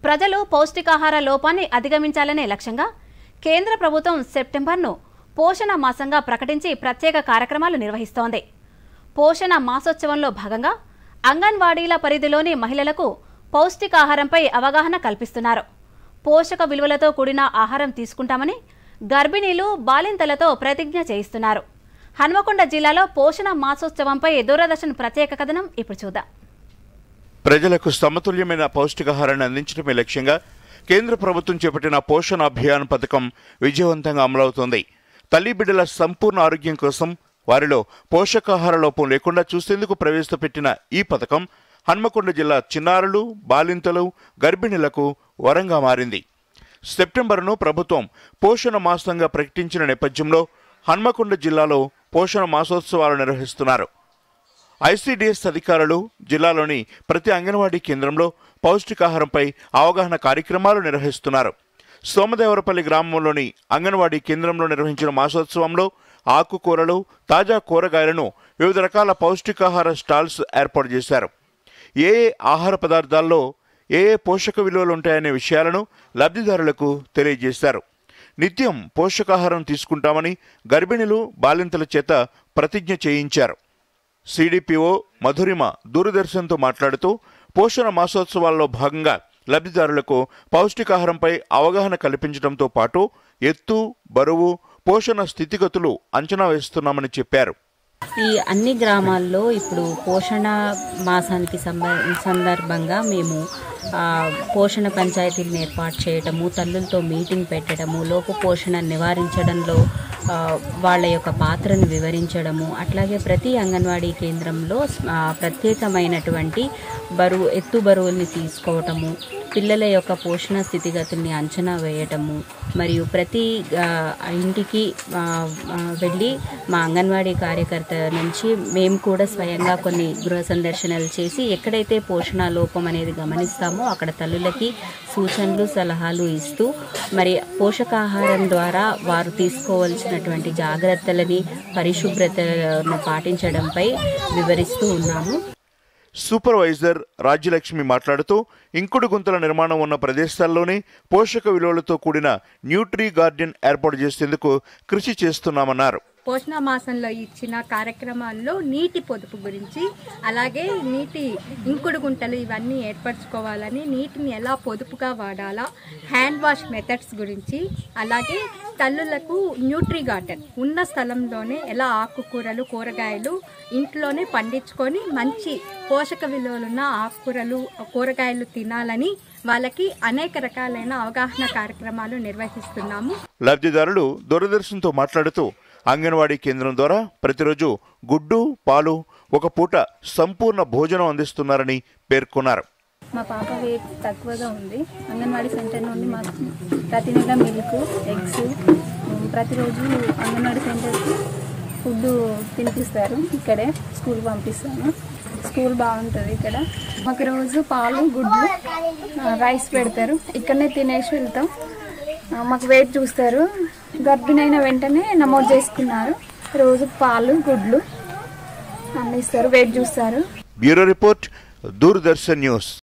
ప్రజలు పౌష్టికాహార లోపాన్ని అధిగమించాలనే లక్ష్యంగా కేంద్ర ప్రభుత్వం సెప్టెంబర్ను పోషణ మాసంగా ప్రకటించి ప్రత్యేక కార్యక్రమాలు నిర్వహిస్తోంది పోషణ మాసోత్సవంలో భాగంగా అంగన్వాడీల పరిధిలోని మహిళలకు పౌష్టికాహారంపై అవగాహన కల్పిస్తున్నారు పోషక విలువలతో కూడిన ఆహారం తీసుకుంటామని గర్భిణీలు బాలింతలతో ప్రతిజ్ఞ చేయిస్తున్నారు హన్మకొండ జిల్లాలో పోషణ మాసోత్సవంపై దూరదర్శన్ ప్రత్యేక కథనం ఇప్పుడు చూద్దాం ప్రజలకు సమతుల్యమైన పౌష్టికాహారాన్ని అందించడమే లక్ష్యంగా కేంద్ర ప్రభుత్వం చేపట్టిన పోషణ అభియాన్ పథకం విజయవంతంగా అమలవుతోంది తల్లి బిడ్డల సంపూర్ణ ఆరోగ్యం కోసం వారిలో పోషకాహార లోపం లేకుండా చూసేందుకు ప్రవేశపెట్టిన ఈ పథకం హన్మకొండ జిల్లా చిన్నారులు బాలింతలు గర్భిణులకు వరంగా మారింది సెప్టెంబర్ను ప్రభుత్వం పోషణ మాసంగా ప్రకటించిన నేపథ్యంలో హన్మకొండ జిల్లాలో పోషణ మాసోత్సవాలు నిర్వహిస్తున్నారు ఐసీడీఎస్ అధికారులు జిల్లాలోని ప్రతి అంగన్వాడీ కేంద్రంలో పౌష్టికాహారంపై అవగాహన కార్యక్రమాలు నిర్వహిస్తున్నారు సోమదేవరపల్లి గ్రామంలోని అంగన్వాడీ కేంద్రంలో నిర్వహించిన మాసోత్సవంలో ఆకుకూరలు తాజా కూరగాయలను వివిధ రకాల పౌష్టికాహార స్టాల్స్ ఏర్పాటు చేశారు ఏ ఏ ఆహార పదార్థాల్లో ఏ ఏ పోషక విలువలు ఉంటాయనే విషయాలను లబ్ధిదారులకు తెలియజేశారు నిత్యం పోషకాహారం తీసుకుంటామని గర్భిణులు బాలింతల చేత ప్రతిజ్ఞ చేయించారు సిడిపిఓ మధురిమ దూరదర్శన్తో మాట్లాడుతూ పోషణ మాసోత్సవాల్లో భాగంగా లబ్ధిదారులకు పౌష్టికాహారంపై అవగాహన కల్పించడంతో పాటు ఎత్తు బరువు పోషణ స్థితిగతులు అంచనా వేస్తున్నామని చెప్పారు ఈ అన్ని గ్రామాల్లో ఇప్పుడు పోషణ మాసానికి సంబ- సందర్భంగా మేము ఆ, పోషణ పంచాయతీలను ఏర్పాటు చేయడము తల్లులతో మీటింగ్ పెట్టడము లోపు పోషణ నివారించడంలో ఆ, వాళ్ళ యొక్క పాత్రను వివరించడము అట్లాగే ప్రతి అంగన్వాడీ కేంద్రంలో ఆ, ప్రత్యేకమైనటువంటి బరువు ఎత్తు బరువుల్ని తీసుకోవటము పిల్లల యొక్క పోషణ స్థితిగతుల్ని అంచనా వేయటము మరియు ప్రతి ఆ, ఇంటికి ఆ, ఆ, వెళ్ళి మా అంగన్వాడీ కార్యకర్త నుంచి మేము కూడా స్వయంగా కొన్ని గృహ సందర్శనలు చేసి ఎక్కడైతే పోషణ లోపం అనేది గమనిస్తామో అక్కడ తల్లులకి సూచనలు సలహాలు ఇస్తూ మరి పోషకాహారం ద్వారా వారు తీసుకోవాల్సినటువంటి జాగ్రత్తలని పరిశుభ్రతను పాటించడంపై వివరిస్తూ ఉన్నాము సూపర్వైజర్ రాజ్యలక్ష్మి మాట్లాడుతూ ఇంకుడు గుంతల నిర్మాణం ఉన్న ప్రదేశాల్లోనే పోషక విలువలతో కూడిన న్యూట్రీ గార్డెన్ ఏర్పాటు చేసేందుకు కృషి చేస్తున్నామన్నారు పోషణ మాసంలో ఇచ్చిన కార్యక్రమాల్లో నీటి పొదుపు గురించి అలాగే నీటి ఇంకుడు గుంటలు ఇవన్నీ ఏర్పరచుకోవాలని నీటిని ఎలా పొదుపుగా వాడాలా హ్యాండ్ వాష్ మెథడ్స్ గురించి అలాగే తల్లులకు న్యూట్రీ గార్డెన్ ఉన్న స్థలంలోనే ఎలా ఆకుకూరలు కూరగాయలు ఇంట్లోనే పండించుకొని మంచి పోషక విలువలున్న ఆకుకూరలు కూరగాయలు తినాలని వాళ్ళకి అనేక రకాలైన అవగాహన కార్యక్రమాలు నిర్వహిస్తున్నాము లబ్ధిదారులు దూరదర్శన్తో మాట్లాడుతూ అంగన్వాడీ కేంద్రం ద్వారా ప్రతిరోజు గుడ్డు పాలు ఒక పూట సంపూర్ణ భోజనం అందిస్తున్నారని పేర్కొన్నారు మా పాప వెయిట్ తక్కువగా ఉంది అంగన్వాడీ సెంటర్ నుండి మాకు ప్రతి నెల మిల్క్ ఎగ్స్ ప్రతిరోజు అంగన్వాడీ సెంటర్కి ఫుడ్ తినిపిస్తారు ఇక్కడే స్కూల్ పంపిస్తాను స్కూల్ బాగుంటుంది ఇక్కడ మాకు రోజు పాలు గుడ్లు ఆ, రైస్ పెడతారు ఇక్కడనే తినేసి వెళ్తాం ఆ, మాకు వెయిట్ చూస్తారు గర్భిణైన వెంటనే నమోదు చేసుకున్నారు రోజు పాలు గుడ్లు అన్నీ ఇస్తారు వెయిట్ చూస్తారు బ్యూరో రిపోర్ట్ దూరదర్శన్ న్యూస్